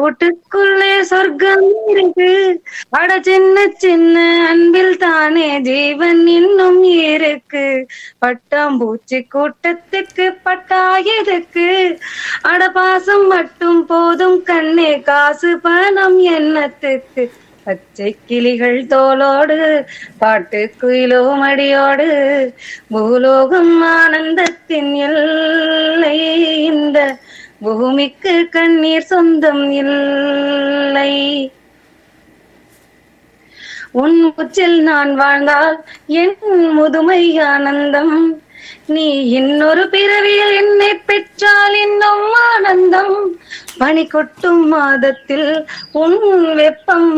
கூட்டுக்குள்ளே சொர்க்கம் இருக்கு அட சின்ன சின்ன அன்பில் தானே ஜீவன் இன்னும் இருக்கு பட்டாம்பூச்சி கூட்டத்துக்கு பட்டாயதுக்கு அட பாசம் மட்டும் போதும் கண்ணே காசு பணம் எண்ணத்துக்கு பச்சை கிளிகள் தோளோடு பாட்டு குயிலோ மடியோடு பூலோகம் ஆனந்தத்தின் எல்லை இந்த பூமிக்கு கண்ணீர் சொந்தம் இல்லை உன் உச்சில் நான் வாழ்ந்தால் என் முதுமை ஆனந்தம் நீ இன்னொரு பிறவியில் என்னை பெற்றால் இன்னும் ஆனந்தம் பனி கொட்டும் மாதத்தில் உன் வெப்பம்